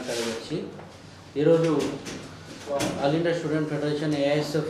కార్యదర్శి ఈరోజు All India Student Federation AISF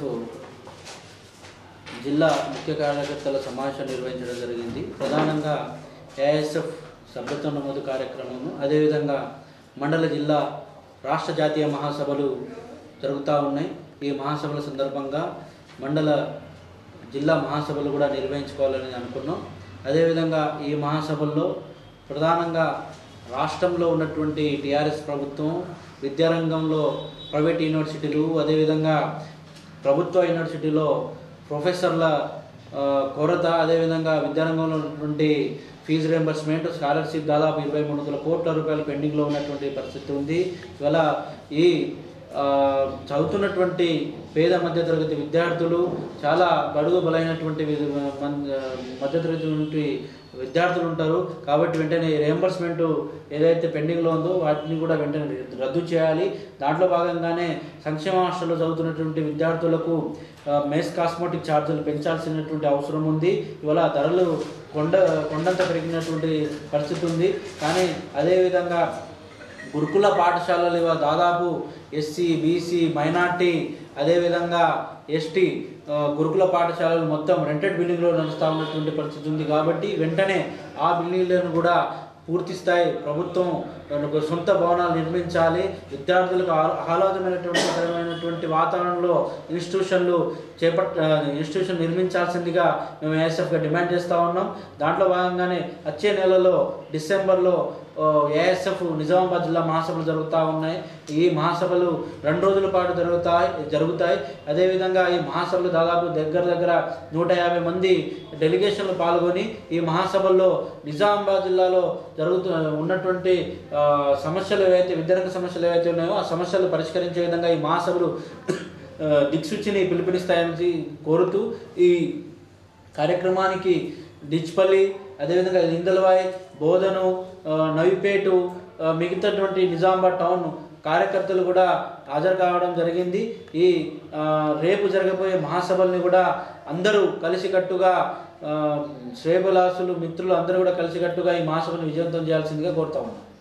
జిల్లా ముఖ్య కార్యకర్తల సమావేశం నిర్వహించడం జరిగింది ప్రధానంగా ఏఐఎస్ఎఫ్ సభ్యత్వ నమోదు కార్యక్రమము అదేవిధంగా మండల జిల్లా రాష్ట్ర జాతీయ మహాసభలు జరుగుతూ ఉన్నాయి ఈ మహాసభల సందర్భంగా మండల జిల్లా మహాసభలు కూడా నిర్వహించుకోవాలని అనుకున్నాం అదేవిధంగా ఈ మహాసభల్లో ప్రధానంగా రాష్ట్రంలో ఉన్నటువంటి టీఆర్ఎస్ ప్రభుత్వం విద్యారంగంలో ప్రైవేట్ యూనివర్సిటీలు అదేవిధంగా ప్రభుత్వ యూనివర్సిటీలో ప్రొఫెసర్ల ఆ, కొరత అదేవిధంగా విద్యారంగంలో ఉన్నటువంటి ఫీజు రియంబర్స్మెంట్ స్కాలర్షిప్ దాదాపు ఇరవై మూడు వందల కోట్ల రూపాయలు పెండింగ్లో ఉన్నటువంటి పరిస్థితి ఉంది ఇవాళ ఈ ఆ, చదువుతున్నటువంటి పేద మధ్యతరగతి విద్యార్థులు చాలా బడుగు బలైనటువంటి వి- మన్- మధ్యతరగతి నుండి విద్యార్థులు ఉంటారు కాబట్టి వెంటనే రియంబర్స్మెంట్ ఏదైతే పెండింగ్లో ఉందో వాటిని కూడా వెంటనే రద్దు చేయాలి దాంట్లో భాగంగానే సంక్షేమ హాస్టల్లో చదువుతున్నటువంటి విద్యార్థులకు ఆ, మెస్ కాస్మోటిక్ ఛార్జీలు పెంచాల్సినటువంటి అవసరం ఉంది ఇవాళ ధరలు కొండ కొండంత పెరిగినటువంటి పరిస్థితి ఉంది కానీ అదేవిధంగా గురుకుల పాఠశాలలు ఇవాళ దాదాపు ఎస్సీ బీసీ మైనార్టీ అదేవిధంగా ఎస్టీ ఆ, గురుకుల పాఠశాలలు మొత్తం రెంటెడ్ బిల్డింగ్లో నడుస్తూ ఉన్నటువంటి పరిస్థితి ఉంది కాబట్టి వెంటనే ఆ బిల్డింగ్లను కూడా పూర్తి స్థాయి ప్రభుత్వం ఒక సొంత భవనాలు నిర్మించాలి విద్యార్థులకు ఆ- ఆహ్లాదమైనటువంటి పరమైనటువంటి వాతావరణంలో ఇన్స్టిట్యూషన్లు చేపట్ ఆ, ఇన్స్టిట్యూషన్ నిర్మించాల్సిందిగా మేము ఏఎస్ఎఫ్గా డిమాండ్ చేస్తూ ఉన్నాం దాంట్లో భాగంగానే వచ్చే నెలలో డిసెంబర్లో ఏఎస్ఎఫ్ నిజామాబాద్ జిల్లా మహాసభలు జరుగుతూ ఉన్నాయి ఈ మహాసభలు రెండు రోజుల పాటు జరుగుతాయి జరుగుతాయి అదేవిధంగా ఈ మహాసభలు దాదాపు దగ్గర దగ్గర నూట యాభై మంది డెలిగేషన్లు పాల్గొని ఈ మహాసభల్లో నిజామాబాద్ జిల్లాలో జరుగుతూ ఉన్నటువంటి ఆ, సమస్యలు ఏవైతే విద్యారంగ సమస్యలు ఏవైతే ఉన్నాయో ఆ సమస్యలు పరిష్కరించే విధంగా ఈ మహాసభలు ఆ, దిక్సూచిని పిలుపునిస్తాయని కోరుతూ ఈ కార్యక్రమానికి డిచ్పల్లి అదేవిధంగా ఇందలవాయ్ బోధను ఆ, నవిపేటు ఆ, మిగతాటువంటి నిజామాబాద్ టౌన్ కార్యకర్తలు కూడా హాజరు కావడం జరిగింది ఈ ఆ, రేపు జరగబోయే మహాసభల్ని కూడా అందరూ కలిసికట్టుగా ఆ, శ్రేయభిలాసులు మిత్రులు అందరూ కూడా కలిసికట్టుగా ఈ మహాసభను విజయవంతం చేయాల్సిందిగా కోరుతా ఉన్నాం